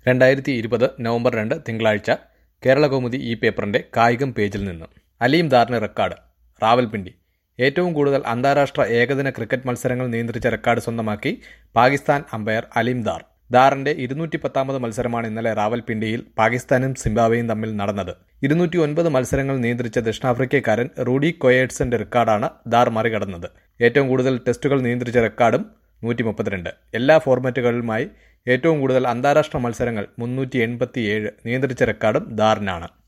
രണ്ടായിരത്തി ഇരുപത് നവംബർ രണ്ട് തിങ്കളാഴ്ച കേരളകൗമുദി ഈ പേപ്പറിന്റെ കായികം പേജിൽ നിന്ന് അലീം ദാറിന് റെക്കോർഡ് റാവൽപിണ്ടി ഏറ്റവും കൂടുതൽ അന്താരാഷ്ട്ര ഏകദിന ക്രിക്കറ്റ് മത്സരങ്ങൾ നിയന്ത്രിച്ച റെക്കോർഡ് സ്വന്തമാക്കി പാകിസ്ഥാൻ അമ്പയർ അലീം ദാർ ദാറിന്റെ ഇരുന്നൂറ്റി പത്താമത് മത്സരമാണ് ഇന്നലെ റാവൽപിണ്ടിയിൽ പാകിസ്ഥാനും സിംബാബ്വേയും തമ്മിൽ നടന്നത് ഇരുന്നൂറ്റി ഒൻപത് മത്സരങ്ങൾ നിയന്ത്രിച്ച ദക്ഷിണാഫ്രിക്കക്കാരൻ റൂഡി കൊയേഡ്സന്റെ റെക്കോർഡാണ് ദാർ മറികടന്നത് ഏറ്റവും കൂടുതൽ ടെസ്റ്റുകൾ നിയന്ത്രിച്ച റെക്കോർഡും നൂറ്റി മുപ്പത്തിരണ്ട് എല്ലാ ഫോർമാറ്റുകളിലുമായി ഏറ്റവും കൂടുതൽ അന്താരാഷ്ട്ര മത്സരങ്ങൾ മുന്നൂറ്റി എൺപത്തിയേഴ് നിയന്ത്രിച്ച റെക്കോർഡും ദാറിനാണ്